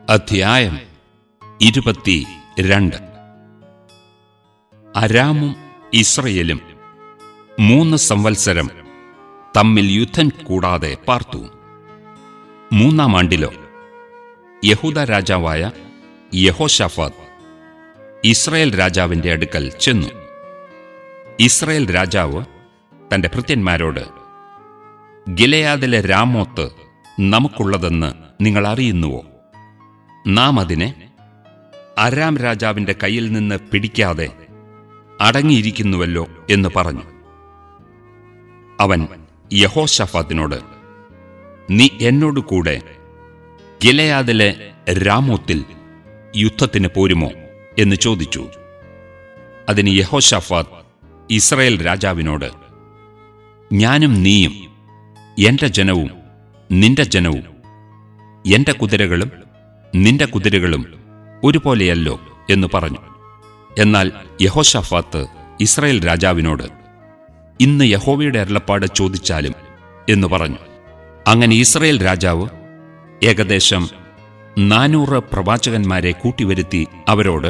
അധ്യായം ഇരുപത്തി രണ്ട് അരാമും ഇസ്രയേലും മൂന്ന് സംവത്സരം തമ്മിൽ യുദ്ധം കൂടാതെ പാർത്തു മൂന്നാം ആണ്ടിലോ യഹൂദ രാജാവായ യഹോഷാഫാത്ത് ഇസ്രയേൽ രാജാവിന്റെ അടുക്കൽ ചെന്നു ഇസ്രയേൽ രാജാവ് തന്റെ ഭൃത്യന്മാരോട് ഗിലയാദിലെ രാമോത്ത് നമുക്കുള്ളതെന്ന് നിങ്ങൾ അറിയുന്നുവോ നാം അതിനെ അരാം രാജാവിന്റെ കയ്യിൽ നിന്ന് പിടിക്കാതെ അടങ്ങിയിരിക്കുന്നുവല്ലോ എന്ന് പറഞ്ഞു അവൻ യഹോഷഫാത്തിനോട് നീ എന്നോട് കൂടെ ഗിലയാദിലെ രാമോത്തിൽ യുദ്ധത്തിന് പോരുമോ എന്ന് ചോദിച്ചു അതിന് യഹോഷഫാത്ത് ഇസ്രയേൽ രാജാവിനോട് ഞാനും നീയും എന്റെ ജനവും നിന്റെ ജനവും എന്റെ കുതിരകളും നിന്റെ കുതിരകളും ഒരുപോലെയല്ലോ എന്ന് പറഞ്ഞു എന്നാൽ യഹോഷഫാത്ത് ഇസ്രയേൽ രാജാവിനോട് ഇന്ന് യഹോവയുടെ അരുളപ്പാട് ചോദിച്ചാലും എന്ന് പറഞ്ഞു അങ്ങനെ ഇസ്രയേൽ രാജാവ് ഏകദേശം നാനൂറ് പ്രവാചകന്മാരെ കൂട്ടിവരുത്തി അവരോട്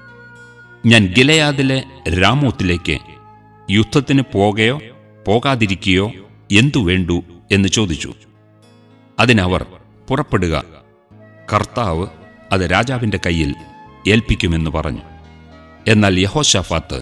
ഞാൻ ഗിലയാദിലെ രാമോത്തിലേക്ക് യുദ്ധത്തിന് പോകയോ പോകാതിരിക്കുകയോ എന്തു വേണ്ടു എന്ന് ചോദിച്ചു അതിനവർ പുറപ്പെടുക കർത്താവ് അത് രാജാവിന്റെ കയ്യിൽ ഏൽപ്പിക്കുമെന്ന് പറഞ്ഞു എന്നാൽ യഹോഷഫാത്ത്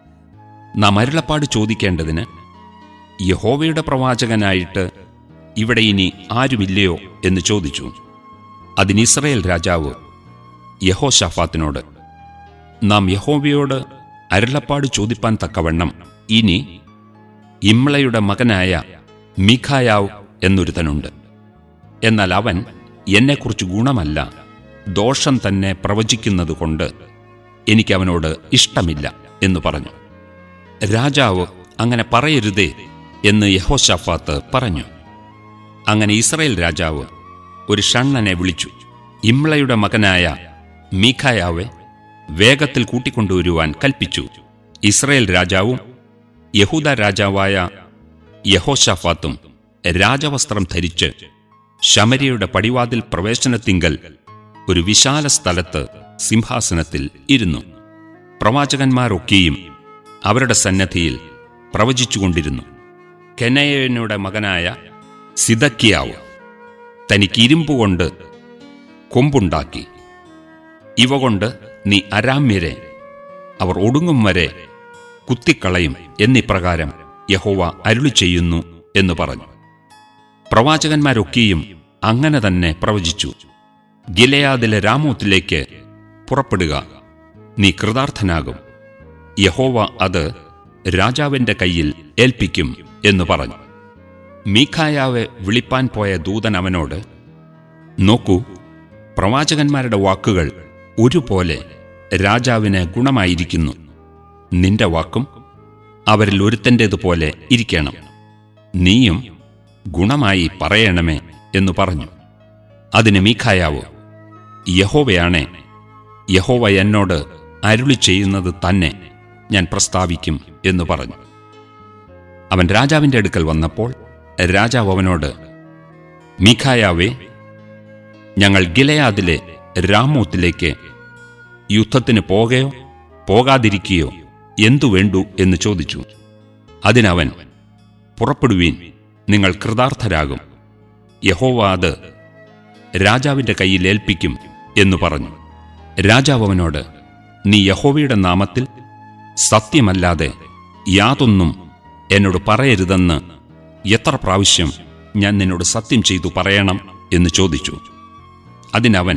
നാം അരുളപ്പാട് ചോദിക്കേണ്ടതിന് യഹോവയുടെ പ്രവാചകനായിട്ട് ഇവിടെ ഇനി ആരുമില്ലയോ എന്ന് ചോദിച്ചു അതിന് ഇസ്രയേൽ രാജാവ് യഹോഷഫാത്തിനോട് നാം യഹോവയോട് അരുളപ്പാട് ചോദിപ്പാൻ തക്കവണ്ണം ഇനി ഇമ്ളയുടെ മകനായ മിഖായാവ് എന്നൊരുത്തനുണ്ട് എന്നാൽ അവൻ എന്നെക്കുറിച്ച് ഗുണമല്ല ദോഷം തന്നെ പ്രവചിക്കുന്നതുകൊണ്ട് എനിക്കവനോട് ഇഷ്ടമില്ല എന്ന് പറഞ്ഞു രാജാവ് അങ്ങനെ പറയരുതേ എന്ന് യഹോഷഫാത്ത് പറഞ്ഞു അങ്ങനെ ഇസ്രയേൽ രാജാവ് ഒരു ഷണ്ണനെ വിളിച്ചു ഇമ്ളയുടെ മകനായ മീഖായാവെ വേഗത്തിൽ കൂട്ടിക്കൊണ്ടുവരുവാൻ കൽപ്പിച്ചു ഇസ്രയേൽ രാജാവും യഹൂദ രാജാവായ യഹോഷഫാത്തും രാജവസ്ത്രം ധരിച്ച് ശമരിയുടെ പടിവാതിൽ പ്രവേശനത്തിങ്കൽ ഒരു വിശാല സ്ഥലത്ത് സിംഹാസനത്തിൽ ഇരുന്നു പ്രവാചകന്മാരൊക്കെയും അവരുടെ സന്നദ്ധിയിൽ പ്രവചിച്ചുകൊണ്ടിരുന്നു കെനയയുടെ മകനായ സിദക്കിയാവ് തനിക്ക് ഇരുമ്പുകൊണ്ട് കൊമ്പുണ്ടാക്കി ഇവ കൊണ്ട് നീ അരാമ്യരെ അവർ ഒടുങ്ങും വരെ കുത്തിക്കളയും എന്നിപ്രകാരം യഹോവ അരുളി ചെയ്യുന്നു എന്ന് പറഞ്ഞു പ്രവാചകന്മാരൊക്കെയും അങ്ങനെ തന്നെ പ്രവചിച്ചു ഗിലയാദിലെ രാമോത്തിലേക്ക് പുറപ്പെടുക നീ കൃതാർത്ഥനാകും യഹോവ അത് രാജാവിന്റെ കയ്യിൽ ഏൽപ്പിക്കും എന്ന് പറഞ്ഞു മീഖായാവെ വിളിപ്പാൻ പോയ ദൂതൻ അവനോട് നോക്കൂ പ്രവാചകന്മാരുടെ വാക്കുകൾ ഒരുപോലെ രാജാവിന് ഗുണമായിരിക്കുന്നു നിന്റെ വാക്കും അവരിൽ ഒരുത്തൻ്റേതുപോലെ ഇരിക്കണം നീയും ഗുണമായി പറയണമേ എന്ന് പറഞ്ഞു അതിന് മീഖായാവ് യഹോവയാണേ യഹോവ എന്നോട് അരുളി ചെയ്യുന്നത് തന്നെ ഞാൻ പ്രസ്താവിക്കും എന്ന് പറഞ്ഞു അവൻ രാജാവിന്റെ അടുക്കൽ വന്നപ്പോൾ രാജാവ് അവനോട് മീഖായാവേ ഞങ്ങൾ ഗിലയാദിലെ രാമോത്തിലേക്ക് യുദ്ധത്തിന് പോകയോ പോകാതിരിക്കുകയോ എന്തു വേണ്ടു എന്ന് ചോദിച്ചു അതിനവൻ പുറപ്പെടുവീൻ നിങ്ങൾ കൃതാർത്ഥരാകും യഹോവ അത് രാജാവിന്റെ കയ്യിൽ ഏൽപ്പിക്കും എന്ന് പറഞ്ഞു രാജാവ് അവനോട് നീ യഹോവയുടെ നാമത്തിൽ സത്യമല്ലാതെ യാതൊന്നും എന്നോട് പറയരുതെന്ന് എത്ര പ്രാവശ്യം ഞാൻ നിന്നോട് സത്യം ചെയ്തു പറയണം എന്ന് ചോദിച്ചു അതിനവൻ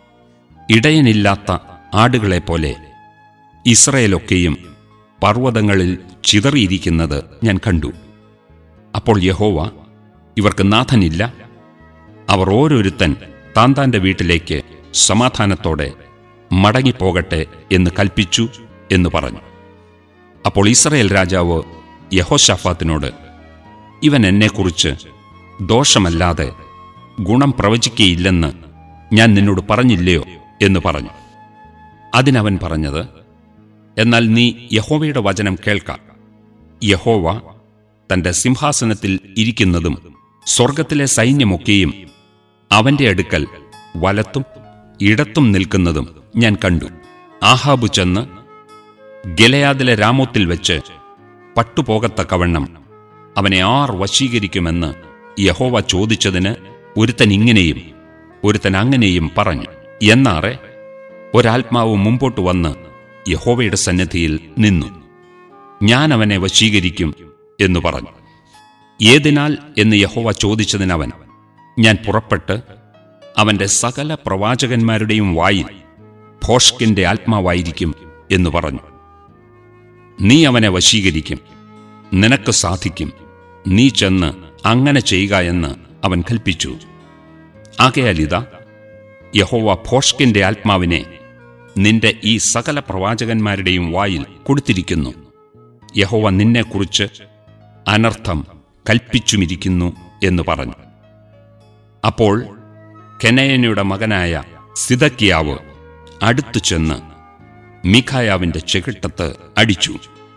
ഇടയനില്ലാത്ത ആടുകളെപ്പോലെ ഇസ്രയേലൊക്കെയും പർവ്വതങ്ങളിൽ ചിതറിയിരിക്കുന്നത് ഞാൻ കണ്ടു അപ്പോൾ യഹോവ ഇവർക്ക് നാഥനില്ല അവർ ഓരോരുത്തൻ താൻ താന്റെ വീട്ടിലേക്ക് സമാധാനത്തോടെ മടങ്ങിപ്പോകട്ടെ എന്ന് കൽപ്പിച്ചു എന്ന് പറഞ്ഞു അപ്പോൾ ഇസ്രയേൽ രാജാവ് യഹോഷാഫാത്തിനോട് ഇവൻ എന്നെക്കുറിച്ച് ദോഷമല്ലാതെ ഗുണം പ്രവചിക്കയില്ലെന്ന് ഞാൻ നിന്നോട് പറഞ്ഞില്ലയോ എന്ന് പറഞ്ഞു അതിനവൻ പറഞ്ഞത് എന്നാൽ നീ യഹോവയുടെ വചനം കേൾക്ക യഹോവ തന്റെ സിംഹാസനത്തിൽ ഇരിക്കുന്നതും സ്വർഗത്തിലെ സൈന്യമൊക്കെയും അവന്റെ അടുക്കൽ വലത്തും ഇടത്തും നിൽക്കുന്നതും ഞാൻ കണ്ടു ആഹാബു ചെന്ന് ഗലയാദിലെ രാമോത്തിൽ വെച്ച് പട്ടുപോകത്തക്കവണ്ണം അവനെ ആർ വശീകരിക്കുമെന്ന് യഹോവ ചോദിച്ചതിന് ഒരുത്തൻ ഇങ്ങനെയും ഒരുത്തൻ അങ്ങനെയും പറഞ്ഞു എന്നാറെ ഒരാത്മാവ് മുമ്പോട്ട് വന്ന് യഹോവയുടെ സന്നിധിയിൽ നിന്നു ഞാൻ അവനെ വശീകരിക്കും എന്നു പറഞ്ഞു ഏതിനാൽ എന്ന് യഹോവ ചോദിച്ചതിനവൻ ഞാൻ പുറപ്പെട്ട് അവന്റെ സകല പ്രവാചകന്മാരുടെയും വായിൽ ഭോഷ്കിന്റെ ആത്മാവായിരിക്കും എന്നു പറഞ്ഞു നീ അവനെ വശീകരിക്കും നിനക്ക് സാധിക്കും നീ ചെന്ന് അങ്ങനെ ചെയ്യുക എന്ന് അവൻ കൽപ്പിച്ചു ആകയാലിത യഹോവ ഭോഷ്കിന്റെ ആത്മാവിനെ നിന്റെ ഈ സകല പ്രവാചകന്മാരുടെയും വായിൽ കൊടുത്തിരിക്കുന്നു യഹോവ നിന്നെക്കുറിച്ച് അനർത്ഥം കൽപ്പിച്ചുമിരിക്കുന്നു എന്ന് പറഞ്ഞു അപ്പോൾ കെനയനയുടെ മകനായ സിതക്കിയാവ് അടുത്തു ചെന്ന് മിഖായാവിന്റെ ചെകിട്ടത്ത് അടിച്ചു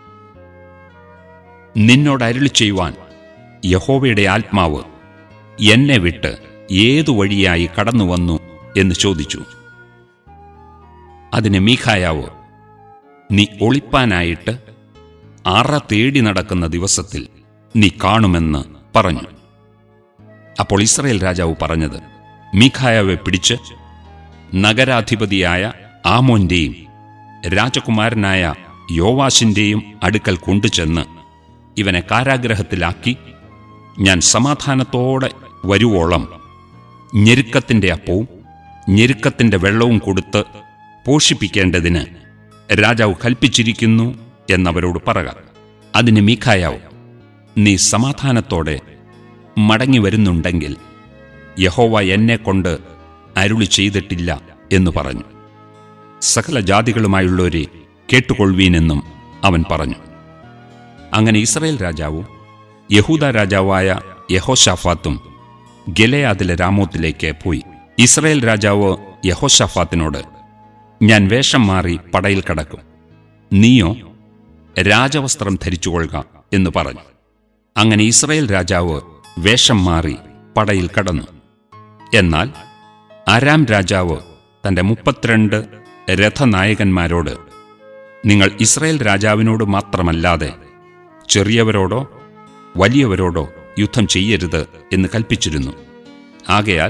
നിന്നോട് അരുളി ചെയ്യുവാൻ യഹോവയുടെ ആത്മാവ് എന്നെ വിട്ട് ഏതു വഴിയായി കടന്നു വന്നു എന്ന് ചോദിച്ചു അതിന് മീഖായാവ് നീ ഒളിപ്പാനായിട്ട് അറ തേടി നടക്കുന്ന ദിവസത്തിൽ നീ കാണുമെന്ന് പറഞ്ഞു അപ്പോൾ ഇസ്രയേൽ രാജാവ് പറഞ്ഞത് മീഖായാവെ പിടിച്ച് നഗരാധിപതിയായ ആമോന്റെയും രാജകുമാരനായ യോവാശിന്റെയും അടുക്കൽ കൊണ്ടുചെന്ന് ഇവനെ കാരാഗ്രഹത്തിലാക്കി ഞാൻ സമാധാനത്തോടെ വരുവോളം ഞെരുക്കത്തിന്റെ അപ്പവും ഞെരുക്കത്തിന്റെ വെള്ളവും കൊടുത്ത് പോഷിപ്പിക്കേണ്ടതിന് രാജാവ് കൽപ്പിച്ചിരിക്കുന്നു എന്നവരോട് പറക അതിന് മീഖായാവ് നീ സമാധാനത്തോടെ മടങ്ങി വരുന്നുണ്ടെങ്കിൽ യഹോവ എന്നെ കൊണ്ട് അരുളി ചെയ്തിട്ടില്ല എന്ന് പറഞ്ഞു സകല ജാതികളുമായുള്ളവരെ കേട്ടുകൊള്ളുവീനെന്നും അവൻ പറഞ്ഞു അങ്ങനെ ഇസ്രയേൽ രാജാവും യഹൂദ രാജാവായ യഹോഷാഫാത്തും ഗലയാദിലെ രാമോത്തിലേക്ക് പോയി ഇസ്രയേൽ രാജാവ് യഹോഷാഫാത്തിനോട് ഞാൻ വേഷം മാറി പടയിൽ കടക്കും നീയോ രാജവസ്ത്രം ധരിച്ചുകൊള്ളുക എന്ന് പറഞ്ഞു അങ്ങനെ ഇസ്രയേൽ രാജാവ് വേഷം മാറി പടയിൽ കടന്നു എന്നാൽ അരാം രാജാവ് തന്റെ മുപ്പത്തിരണ്ട് രഥനായകന്മാരോട് നിങ്ങൾ ഇസ്രയേൽ രാജാവിനോട് മാത്രമല്ലാതെ ചെറിയവരോടോ വലിയവരോടോ യുദ്ധം ചെയ്യരുത് എന്ന് കൽപ്പിച്ചിരുന്നു ആകയാൽ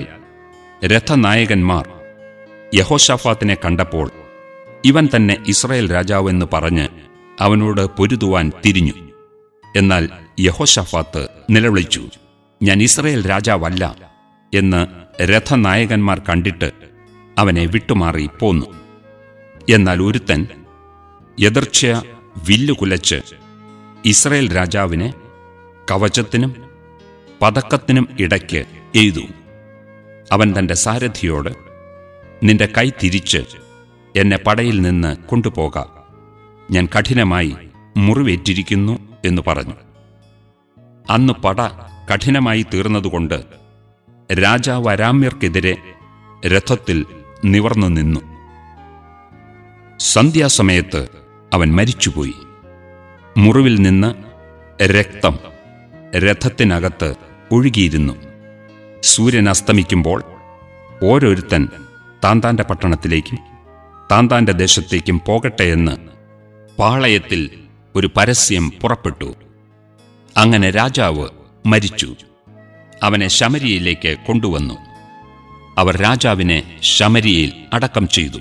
രഥനായകന്മാർ യഹോഷാഫാത്തിനെ കണ്ടപ്പോൾ ഇവൻ തന്നെ ഇസ്രയേൽ രാജാവ് എന്ന് പറഞ്ഞ് അവനോട് പൊരുതുവാൻ തിരിഞ്ഞു എന്നാൽ യഹോഷാഫാത്ത് നിലവിളിച്ചു ഞാൻ ഇസ്രയേൽ രാജാവല്ല എന്ന് രഥനായകന്മാർ കണ്ടിട്ട് അവനെ വിട്ടുമാറി പോന്നു എന്നാൽ ഒരുത്തൻ എതിർച്ഛ വില്ലുകുലച്ച് ഇസ്രയേൽ രാജാവിനെ കവചത്തിനും പതക്കത്തിനും ഇടയ്ക്ക് എഴുതു അവൻ തന്റെ സാരഥിയോട് നിന്റെ കൈ തിരിച്ച് എന്നെ പടയിൽ നിന്ന് കൊണ്ടുപോക ഞാൻ കഠിനമായി മുറിവേറ്റിരിക്കുന്നു എന്ന് പറഞ്ഞു അന്ന് പട കഠിനമായി തീർന്നതുകൊണ്ട് രാജാവ് അരാമ്യർക്കെതിരെ രഥത്തിൽ നിവർന്നു നിന്നു സന്ധ്യാസമയത്ത് അവൻ മരിച്ചുപോയി മുറിവിൽ നിന്ന് രക്തം രഥത്തിനകത്ത് ഒഴുകിയിരുന്നു സൂര്യൻ അസ്തമിക്കുമ്പോൾ ഓരോരുത്തൻ താന്താന്റെ പട്ടണത്തിലേക്കും താന്താന്റെ ദേശത്തേക്കും പോകട്ടെ എന്ന് പാളയത്തിൽ ഒരു പരസ്യം പുറപ്പെട്ടു അങ്ങനെ രാജാവ് മരിച്ചു അവനെ ശമരിയയിലേക്ക് കൊണ്ടുവന്നു അവർ രാജാവിനെ ശമരിയയിൽ അടക്കം ചെയ്തു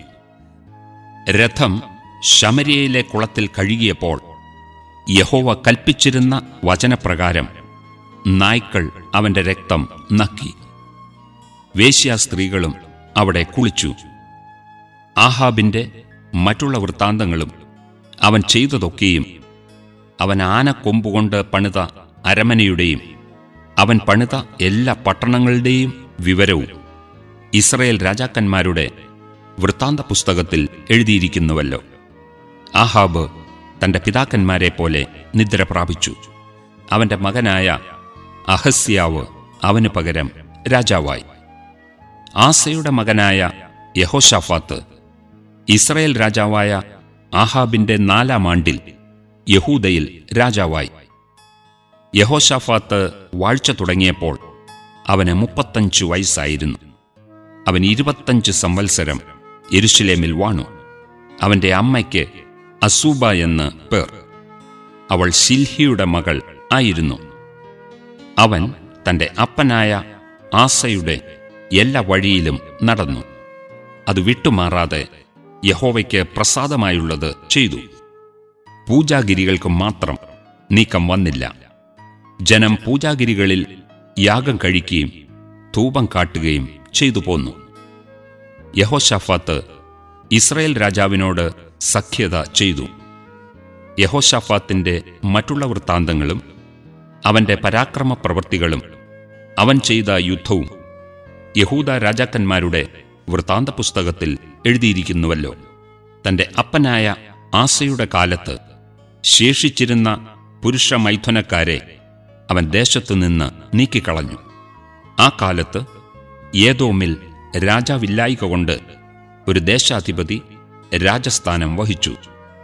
രഥം ശമരിയയിലെ കുളത്തിൽ കഴുകിയപ്പോൾ യഹോവ കൽപ്പിച്ചിരുന്ന വചനപ്രകാരം നായ്ക്കൾ അവന്റെ രക്തം നക്കി വേശ്യാസ്ത്രീകളും അവിടെ കുളിച്ചു ആഹാബിന്റെ മറ്റുള്ള വൃത്താന്തങ്ങളും അവൻ ചെയ്തതൊക്കെയും അവൻ ആനക്കൊമ്പുകൊണ്ട് പണിത അരമനയുടെയും അവൻ പണിത എല്ലാ പട്ടണങ്ങളുടെയും വിവരവും ഇസ്രയേൽ രാജാക്കന്മാരുടെ വൃത്താന്ത പുസ്തകത്തിൽ എഴുതിയിരിക്കുന്നുവല്ലോ ആഹാബ് തന്റെ പിതാക്കന്മാരെ പോലെ നിദ്ര പ്രാപിച്ചു അവന്റെ മകനായ അഹസ്യാവ് അവന് പകരം രാജാവായി ആസയുടെ മകനായ യഹോഷാഫാത്ത് ഇസ്രയേൽ രാജാവായ ആഹാബിന്റെ നാലാം ആണ്ടിൽ യഹൂദയിൽ രാജാവായി യഹോഷാഫാത്ത് വാഴ്ച തുടങ്ങിയപ്പോൾ അവന് മുപ്പത്തഞ്ചു വയസ്സായിരുന്നു അവൻ ഇരുപത്തഞ്ച് സംവത്സരം യെരുശലേമിൽ വാണു അവന്റെ അമ്മയ്ക്ക് അസൂബ എന്ന് പേർ അവൾ ശിൽഹിയുടെ മകൾ ആയിരുന്നു അവൻ തന്റെ അപ്പനായ ആസയുടെ എല്ലാ വഴിയിലും നടന്നു അത് വിട്ടുമാറാതെ യഹോവയ്ക്ക് പ്രസാദമായുള്ളത് ചെയ്തു പൂജാഗിരികൾക്ക് മാത്രം നീക്കം വന്നില്ല ജനം പൂജാഗിരികളിൽ യാഗം കഴിക്കുകയും ധൂപം കാട്ടുകയും ചെയ്തു പോന്നു യഹോഷാഫാത്ത് ഇസ്രയേൽ രാജാവിനോട് സഖ്യത ചെയ്തു യഹോഷാഫാത്തിന്റെ മറ്റുള്ള വൃത്താന്തങ്ങളും അവന്റെ പരാക്രമ പ്രവൃത്തികളും അവൻ ചെയ്ത യുദ്ധവും യഹൂദ രാജാക്കന്മാരുടെ വൃത്താന്ത പുസ്തകത്തിൽ എഴുതിയിരിക്കുന്നുവല്ലോ തന്റെ അപ്പനായ ആസയുടെ കാലത്ത് ശേഷിച്ചിരുന്ന പുരുഷ മൈഥുനക്കാരെ അവൻ ദേശത്തുനിന്ന് നീക്കിക്കളഞ്ഞു ആ കാലത്ത് ഏതോമിൽ രാജാവില്ലായിക കൊണ്ട് ഒരു ദേശാധിപതി രാജസ്ഥാനം വഹിച്ചു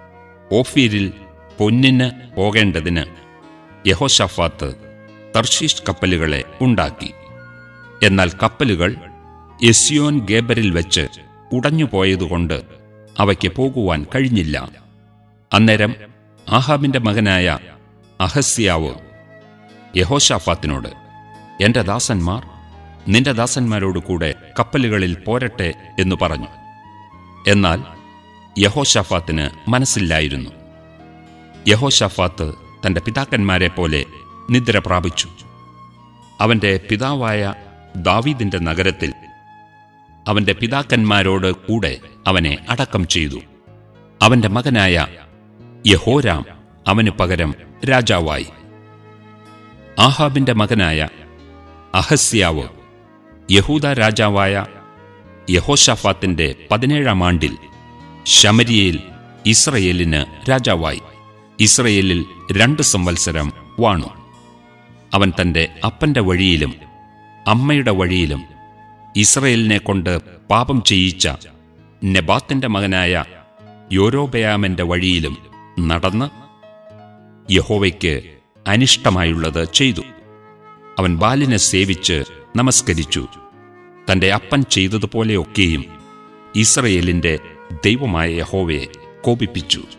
ഓഫീരിൽ പൊന്നിന് പോകേണ്ടതിന് യഹോഷഫാത്ത് തർഷീഷ് കപ്പലുകളെ ഉണ്ടാക്കി എന്നാൽ കപ്പലുകൾ എസിയോൻ ഗേബറിൽ വെച്ച് ഉടഞ്ഞുപോയതുകൊണ്ട് അവയ്ക്ക് പോകുവാൻ കഴിഞ്ഞില്ല അന്നേരം ആഹാബിന്റെ മകനായ അഹസ്യാവ് യഹോഷാഫാത്തിനോട് എന്റെ ദാസന്മാർ നിന്റെ ദാസന്മാരോട് കൂടെ കപ്പലുകളിൽ പോരട്ടെ എന്നു പറഞ്ഞു എന്നാൽ യഹോഷാഫാത്തിന് മനസ്സില്ലായിരുന്നു യഹോഷാഫാത്ത് തന്റെ പിതാക്കന്മാരെ പോലെ നിദ്ര പ്രാപിച്ചു അവന്റെ പിതാവായ ദാവീദിന്റെ നഗരത്തിൽ അവന്റെ പിതാക്കന്മാരോട് കൂടെ അവനെ അടക്കം ചെയ്തു അവന്റെ മകനായ യഹോരാം അവന് പകരം രാജാവായി ആഹാബിന്റെ മകനായ അഹസ്യാവ് യഹൂദ രാജാവായ യഹോഷാഫാത്തിന്റെ പതിനേഴാം ആണ്ടിൽ ശമരിയയിൽ ഇസ്രയേലിന് രാജാവായി ഇസ്രയേലിൽ രണ്ട് സംവത്സരം വാണു അവൻ തന്റെ അപ്പന്റെ വഴിയിലും അമ്മയുടെ വഴിയിലും ഇസ്രയേലിനെ കൊണ്ട് പാപം ചെയ്യിച്ച നെബാത്തിന്റെ മകനായ യോരോബയാമന്റെ വഴിയിലും നടന്ന് യഹോവയ്ക്ക് അനിഷ്ടമായുള്ളത് ചെയ്തു അവൻ ബാലിനെ സേവിച്ച് നമസ്കരിച്ചു തന്റെ അപ്പൻ ചെയ്തതുപോലെയൊക്കെയും ഇസ്രയേലിന്റെ ദൈവമായ യഹോവയെ കോപിപ്പിച്ചു